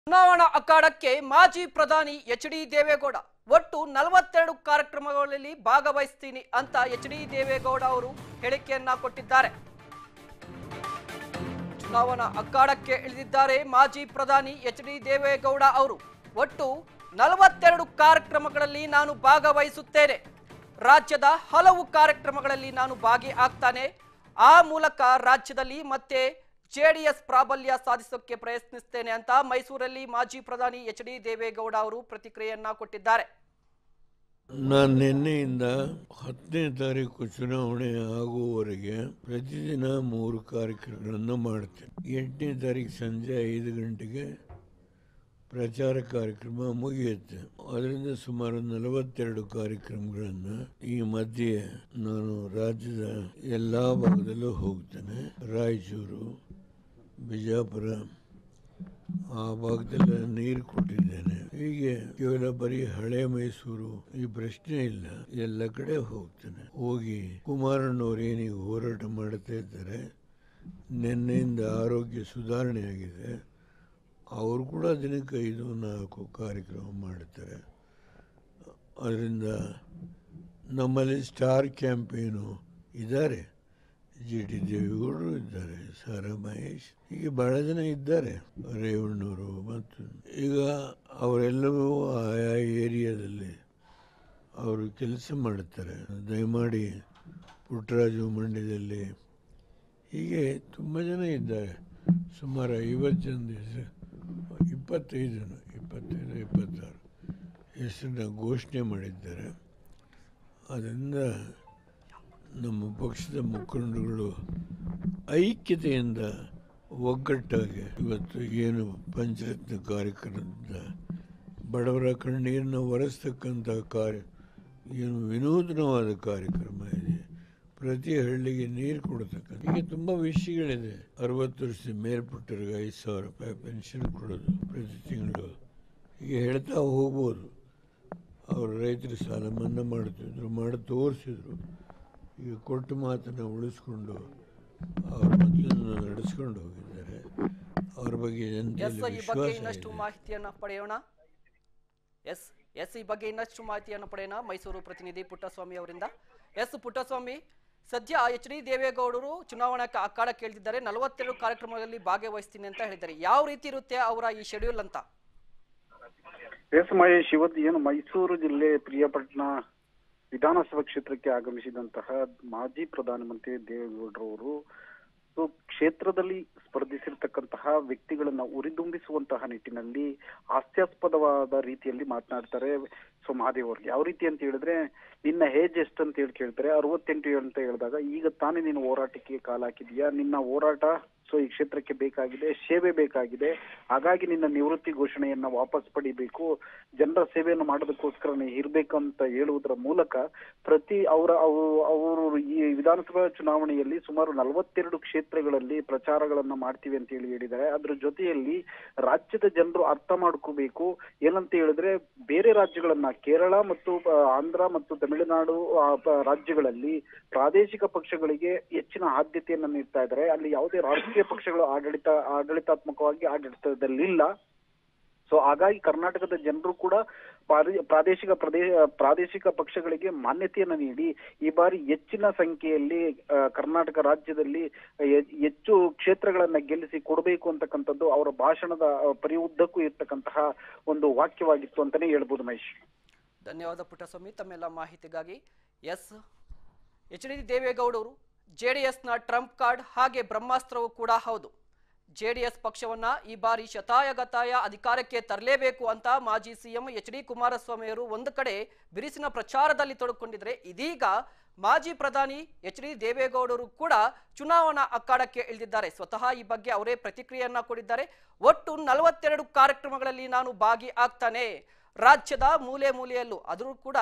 ಚುನಾವಣಾ ಅಖಾಡಕ್ಕೆ ಮಾಜಿ ಪ್ರಧಾನಿ ಎಚ್ ಡಿ ದೇವೇಗೌಡ ಒಟ್ಟು ನಲವತ್ತೆರಡು ಕಾರ್ಯಕ್ರಮಗಳಲ್ಲಿ ಭಾಗವಹಿಸ್ತೀನಿ ಅಂತ ಎಚ್ ಡಿ ದೇವೇಗೌಡ ಅವರು ಹೇಳಿಕೆಯನ್ನ ಕೊಟ್ಟಿದ್ದಾರೆ ಚುನಾವಣಾ ಅಖಾಡಕ್ಕೆ ಇಳಿದಿದ್ದಾರೆ ಮಾಜಿ ಪ್ರಧಾನಿ ಎಚ್ ಡಿ ದೇವೇಗೌಡ ಅವರು ಒಟ್ಟು ನಲವತ್ತೆರಡು ಕಾರ್ಯಕ್ರಮಗಳಲ್ಲಿ ನಾನು ಭಾಗವಹಿಸುತ್ತೇನೆ ರಾಜ್ಯದ ಹಲವು ಕಾರ್ಯಕ್ರಮಗಳಲ್ಲಿ ನಾನು ಭಾಗಿಯಾಗ್ತಾನೆ ಆ ಮೂಲಕ ರಾಜ್ಯದಲ್ಲಿ ಮತ್ತೆ ಜೆಡಿಎಸ್ ಪ್ರಾಬಲ್ಯ ಸಾಧಿಸೋಕೆ ಪ್ರಯತ್ನಿಸ್ತೇನೆ ಅಂತ ಮೈಸೂರಲ್ಲಿ ಮಾಜಿ ಪ್ರಧಾನಿ ಎಚ್ ಡಿ ದೇವೇಗೌಡ ಅವರು ಪ್ರತಿಕ್ರಿಯೆಯನ್ನ ಕೊಟ್ಟಿದ್ದಾರೆ ನಾನು ನಿನ್ನೆಯಿಂದ ಹತ್ತನೇ ತಾರೀಕು ಚುನಾವಣೆ ಆಗುವವರೆಗೆ ಪ್ರತಿದಿನ ಮೂರು ಕಾರ್ಯಕ್ರಮಗಳನ್ನು ಮಾಡ್ತೇನೆ ಎಂಟನೇ ತಾರೀಕು ಸಂಜೆ ಐದು ಗಂಟೆಗೆ ಪ್ರಚಾರ ಕಾರ್ಯಕ್ರಮ ಮುಗಿಯುತ್ತೆ ಅದರಿಂದ ಸುಮಾರು ನಲವತ್ತೆರಡು ಕಾರ್ಯಕ್ರಮಗಳನ್ನು ಈ ಮಧ್ಯೆ ನಾನು ರಾಜ್ಯದ ಎಲ್ಲ ಭಾಗದಲ್ಲೂ ಹೋಗ್ತೇನೆ ರಾಯಚೂರು ಬಿಜಾಪುರ ಆ ಭಾಗದಲ್ಲ ನೀರು ಕೊಟ್ಟಿದ್ದೇನೆ ಹೀಗೆ ಕೇವಲ ಬರೀ ಹಳೆ ಮೈಸೂರು ಈ ಪ್ರಶ್ನೆ ಇಲ್ಲ ಎಲ್ಲ ಕಡೆ ಹೋಗ್ತೇನೆ ಹೋಗಿ ಕುಮಾರಣ್ಣವ್ರು ಏನೀಗ ಹೋರಾಟ ಮಾಡ್ತಾ ಇದ್ದಾರೆ ನಿನ್ನೆಯಿಂದ ಆರೋಗ್ಯ ಸುಧಾರಣೆ ಆಗಿದೆ ಅವರು ಕೂಡ ದಿನಕ್ಕೆ ಐದು ನಾಲ್ಕು ಕಾರ್ಯಕ್ರಮ ಮಾಡ್ತಾರೆ ಅದರಿಂದ ನಮ್ಮಲ್ಲಿ ಸ್ಟಾರ್ ಕ್ಯಾಂಪೇನು ಇದ್ದಾರೆ ಜಿ ಟಿ ದೇವೇಗೌಡರು ಇದ್ದಾರೆ ಸಾರಾ ಮಹೇಶ್ ಹೀಗೆ ಬಹಳ ಜನ ಇದ್ದಾರೆ ರೇವಣ್ಣವರು ಮತ್ತು ಈಗ ಅವರೆಲ್ಲವೂ ಆಯಾ ಏರಿಯಾದಲ್ಲಿ ಅವರು ಕೆಲಸ ಮಾಡುತ್ತಾರೆ ದಯಮಾಡಿ ಪುಟ್ಟರಾಜು ಮಂಡ್ಯದಲ್ಲಿ ಹೀಗೆ ತುಂಬ ಜನ ಇದ್ದಾರೆ ಸುಮಾರು ಐವತ್ತು ಜನ ಹೆಸರು ಇಪ್ಪತ್ತೈದು ಜನ ಇಪ್ಪತ್ತೈದು ಇಪ್ಪತ್ತಾರು ಹೆಸರನ್ನ ಘೋಷಣೆ ಮಾಡಿದ್ದಾರೆ ಅದರಿಂದ ನಮ್ಮ ಪಕ್ಷದ ಮುಖಂಡರುಗಳು ಐಕ್ಯತೆಯಿಂದ ಒಗ್ಗಟ್ಟಾಗಿ ಇವತ್ತು ಏನು ಪಂಚರತ್ನ ಕಾರ್ಯಕ್ರಮದಿಂದ ಬಡವರ ಕಣ್ಣೀರನ್ನು ಒರೆಸ್ತಕ್ಕಂಥ ಕಾರ್ಯ ಏನು ವಿನೂತನವಾದ ಕಾರ್ಯಕ್ರಮ ಇದೆ ಪ್ರತಿ ಹಳ್ಳಿಗೆ ನೀರು ಕೊಡತಕ್ಕಂಥ ಹೀಗೆ ತುಂಬ ವಿಷಯಗಳಿದೆ ಅರವತ್ತು ವರ್ಷದ ಮೇಲ್ಪಟ್ಟವ್ರಿಗೆ ಐದು ಸಾವಿರ ರೂಪಾಯಿ ಪೆನ್ಷನ್ ಕೊಡೋದು ಪ್ರತಿ ತಿಂಗಳು ಹೀಗೆ ಹೇಳ್ತಾ ಹೋಗ್ಬೋದು ಅವರು ರೈತರ ಸಾಲ ಮನ್ನಾ ಮಾಡ್ತಿದ್ರು ಮಾಡಿ ತೋರಿಸಿದ್ರು ಈಗ ಕೊಟ್ಟ ಮಾತನ್ನು ಉಳಿಸ್ಕೊಂಡು ಅವ್ರ ಮೊದಲನ್ನು ನಡೆಸ್ಕೊಂಡು ಹೋಗಿದ್ದಾರೆ ಅವ್ರ ಬಗ್ಗೆ ಎಸ್ ಜನತೆಯಲ್ಲಿ ಈ ಬಗ್ಗೆ ವಿಶ್ವಾಸ ಇನ್ನಷ್ಟು ಇದೆ ಮಾಹಿತಿಯನ್ನ ಪಡೆಯೋಣ ಎಸ್ ಎಸ್ ಈ ಬಗ್ಗೆ ಇನ್ನಷ್ಟು ಮಾಹಿತಿಯನ್ನು ಪಡೆಯೋಣ ಮೈಸೂರು ಪ್ರತಿನಿಧಿ ಪುಟ್ಟಸ್ವಾಮಿ ಅವರಿಂದ ಎಸ್ ಪುಟ್ಟಸ್ವಾಮಿ ಸದ್ಯ ಎಚ್ ಡಿ ದೇವೇಗೌಡರು ಚುನಾವಣಾ ಕ- ಅಖಾಡಕ್ಕೆ ಇಳಿದಿದ್ದಾರೆ ನಲವತ್ತೆರಡು ಕಾರ್ಯಕ್ರಮಗಳಲ್ಲಿ ಭಾಗವಹಿಸ್ತೀನಿ ಅಂತ ಹೇಳಿದ್ದಾರೆ ಯಾವ ರೀತಿ ಇರುತ್ತೆ ಅವರ ಈ ಶೆಡ್ಯೂಲ್ ಅಂತ ಎಸ್ ಮಹೇಶ್ ಇವತ್ತು ಏನು ಮೈಸೂರು ಜಿಲ್ಲೆ ಪ್ರಿಯಪಟ್ಟಣ ವಿಧಾನಸಭಾ ಕ್ಷೇತ್ರಕ್ಕೆ ಆಗಮಿಸಿದಂತಹ ಮಾಜಿ ಪ್ರಧಾನಮಂತ್ರಿ ದೇವೇಗೌಡರವರು ಸೊ ಕ್ಷೇತ್ರದಲ್ಲಿ ಸ್ಪರ್ಧಿಸಿರ್ತಕ್ಕಂತಹ ವ್ಯಕ್ತಿಗಳನ್ನ ಉರಿದುಂಬಿಸುವಂತಹ ನಿಟ್ಟಿನಲ್ಲಿ ಹಾಸ್ಯಾಸ್ಪದವಾದ ರೀತಿಯಲ್ಲಿ ಮಾತನಾಡ್ತಾರೆ ಸೊ ಮಹಾದೇವ್ ಅವ್ರಿಗೆ ಯಾವ ರೀತಿ ಅಂತ ಹೇಳಿದ್ರೆ ನಿನ್ನ ಏಜ್ ಎಷ್ಟು ಅಂತ ಹೇಳಿ ಕೇಳ್ತಾರೆ ಅರವತ್ತೆಂಟು ಅಂತ ಹೇಳಿದಾಗ ಈಗ ತಾನೇ ನೀನು ಹೋರಾಟಕ್ಕೆ ಕಾಲ ಹಾಕಿದೀಯಾ ನಿನ್ನ ಹೋರಾಟ ಸೊ ಈ ಕ್ಷೇತ್ರಕ್ಕೆ ಬೇಕಾಗಿದೆ ಸೇವೆ ಬೇಕಾಗಿದೆ ಹಾಗಾಗಿ ನಿನ್ನ ನಿವೃತ್ತಿ ಘೋಷಣೆಯನ್ನ ವಾಪಸ್ ಪಡಿಬೇಕು ಜನರ ಸೇವೆಯನ್ನು ಮಾಡೋದಕ್ಕೋಸ್ಕರ ನೀ ಇರ್ಬೇಕಂತ ಹೇಳುವುದರ ಮೂಲಕ ಪ್ರತಿ ಅವರ ಅವರು ಈ ವಿಧಾನಸಭಾ ಚುನಾವಣೆಯಲ್ಲಿ ಸುಮಾರು ನಲವತ್ತೆರಡು ಕ್ಷೇತ್ರಗಳಲ್ಲಿ ಪ್ರಚಾರಗಳನ್ನ ಮಾಡ್ತೀವಿ ಅಂತ ಹೇಳಿ ಹೇಳಿದ್ದಾರೆ ಅದ್ರ ಜೊತೆಯಲ್ಲಿ ರಾಜ್ಯದ ಜನರು ಅರ್ಥ ಮಾಡ್ಕೋಬೇಕು ಏನಂತ ಹೇಳಿದ್ರೆ ಬೇರೆ ರಾಜ್ಯಗಳನ್ನ ಕೇರಳ ಮತ್ತು ಆ, ಆಂಧ್ರ ಮತ್ತು ತಮಿಳುನಾಡು ಆ, ಪ- ರಾಜ್ಯಗಳಲ್ಲಿ ಪ್ರಾದೇಶಿಕ ಪಕ್ಷಗಳಿಗೆ ಹೆಚ್ಚಿನ ಆದ್ಯತೆಯನ್ನ ನೀಡ್ತಾ ಇದ್ದಾರೆ ಅಲ್ಲಿ ಯಾವುದೇ ರಾಜಕೀಯ ಪಕ್ಷಗಳು ಆಡಳಿತ ಆಡಳಿತಾತ್ಮಕವಾಗಿ ಆಡಳಿತದಲ್ಲಿಲ್ಲ ಸೊ ಹಾಗಾಗಿ ಕರ್ನಾಟಕದ ಜನರು ಕೂಡ ಪಾರಿ- ಪ್ರಾದೇಶಿಕ ಪ್ರದೇಶ ಪ್ರಾದೇಶಿಕ ಪಕ್ಷಗಳಿಗೆ ಮಾನ್ಯತೆಯನ್ನ ನೀಡಿ ಈ ಬಾರಿ ಹೆಚ್ಚಿನ ಸಂಖ್ಯೆಯಲ್ಲಿ ಆ, ಕರ್ನಾಟಕ ರಾಜ್ಯದಲ್ಲಿ ಹೆ- ಹೆಚ್ಚು ಕ್ಷೇತ್ರಗಳನ್ನ ಗೆಲ್ಲಿಸಿ ಕೊಡಬೇಕು ಅಂತಕ್ಕಂಥದ್ದು ಅವರ ಭಾಷಣದ ಆ, ಪರಿಯುದ್ದಕ್ಕೂ ಇರ್ತಕ್ಕಂತಹ ಒಂದು ವಾಕ್ಯವಾಗಿತ್ತು ಅಂತಾನೆ ಹೇಳ್ಬೋದು ಮಹೇಶ್ ಧನ್ಯವಾದ ಪುಟ್ಟಸ್ವಾಮಿ ತಮ್ಮೆಲ್ಲ ಮಾಹಿತಿಗಾಗಿ ಎಸ್ ಎಚ್ ಡಿ ದೇವೇಗೌಡರು ಜೆ ಡಿ ಎಸ್ನ ಟ್ರಂಪ್ ಕಾರ್ಡ್ ಹಾಗೆ ಬ್ರಹ್ಮಾಸ್ತ್ರವೂ ಕೂಡ ಹೌದು ಜೆ ಡಿ ಎಸ್ ಪಕ್ಷವನ್ನ ಈ ಬಾರಿ ಶತಾಯಗತಾಯ ಅಧಿಕಾರಕ್ಕೆ ತರಲೇಬೇಕು ಅಂತ ಮಾಜಿ ಸಿಎಂ ಎಚ್ ಡಿ ಕುಮಾರಸ್ವಾಮಿಯವರು ಒಂದು ಕಡೆ ಬಿರುಸಿನ ಪ್ರಚಾರದಲ್ಲಿ ತೊಡಕೊಂಡಿದ್ರೆ ಇದೀಗ ಮಾಜಿ ಪ್ರಧಾನಿ ಎಚ್ ಡಿ ದೇವೇಗೌಡರು ಕೂಡ ಚುನಾವಣಾ ಅಖಾಡಕ್ಕೆ ಇಳಿದಿದ್ದಾರೆ ಸ್ವತಃ ಈ ಬಗ್ಗೆ ಅವರೇ ಪ್ರತಿಕ್ರಿಯೆಯನ್ನ ಕೊಟ್ಟಿದ್ದಾರೆ ಒಟ್ಟು ನಲವತ್ತೆರಡು ಕಾರ್ಯಕ್ರಮಗಳಲ್ಲಿ ನಾನು ಭಾಗಿಯಾಗ್ತಾನೆ ರಾಜ್ಯದ ಮೂಲೆ ಮೂಲೆಯಲ್ಲೂ ಆದರೂ ಕೂಡ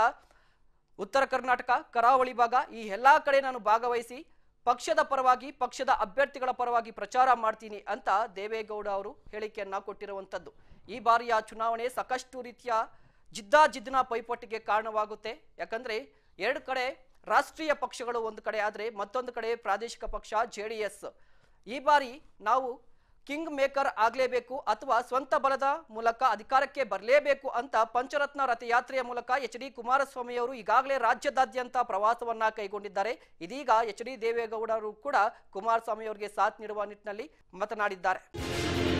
ಉತ್ತರ ಕರ್ನಾಟಕ ಕರಾವಳಿ ಭಾಗ ಈ ಎಲ್ಲಾ ಕಡೆ ನಾನು ಭಾಗವಹಿಸಿ ಪಕ್ಷದ ಪರವಾಗಿ ಪಕ್ಷದ ಅಭ್ಯರ್ಥಿಗಳ ಪರವಾಗಿ ಪ್ರಚಾರ ಮಾಡ್ತೀನಿ ಅಂತ ದೇವೇಗೌಡ ಅವರು ಹೇಳಿಕೆಯನ್ನ ಕೊಟ್ಟಿರುವಂಥದ್ದು ಈ ಬಾರಿಯ ಚುನಾವಣೆ ಸಾಕಷ್ಟು ರೀತಿಯ ಜಿದ್ದಾಜಿದ್ದಿನ ಪೈಪೋಟಿಗೆ ಕಾರಣವಾಗುತ್ತೆ ಯಾಕಂದ್ರೆ ಎರಡು ಕಡೆ ರಾಷ್ಟ್ರೀಯ ಪಕ್ಷಗಳು ಒಂದು ಕಡೆ ಆದರೆ ಮತ್ತೊಂದು ಕಡೆ ಪ್ರಾದೇಶಿಕ ಪಕ್ಷ ಜೆ ಡಿ ಎಸ್ ಈ ಬಾರಿ ನಾವು ಕಿಂಗ್ ಮೇಕರ್ ಆಗಲೇಬೇಕು ಅಥವಾ ಸ್ವಂತ ಬಲದ ಮೂಲಕ ಅಧಿಕಾರಕ್ಕೆ ಬರಲೇಬೇಕು ಅಂತ ಪಂಚರತ್ನ ರಥಯಾತ್ರೆಯ ಮೂಲಕ ಎಚ್ ಡಿ ಕುಮಾರಸ್ವಾಮಿ ಅವರು ಈಗಾಗಲೇ ರಾಜ್ಯದಾದ್ಯಂತ ಪ್ರವಾಸವನ್ನ ಕೈಗೊಂಡಿದ್ದಾರೆ ಇದೀಗ ಎಚ್ ಡಿ ದೇವೇಗೌಡರು ಕೂಡ ಕುಮಾರಸ್ವಾಮಿ ಅವರಿಗೆ ಸಾಥ್ ನೀಡುವ ನಿಟ್ಟಿನಲ್ಲಿ ಮಾತನಾಡಿದ್ದಾರೆ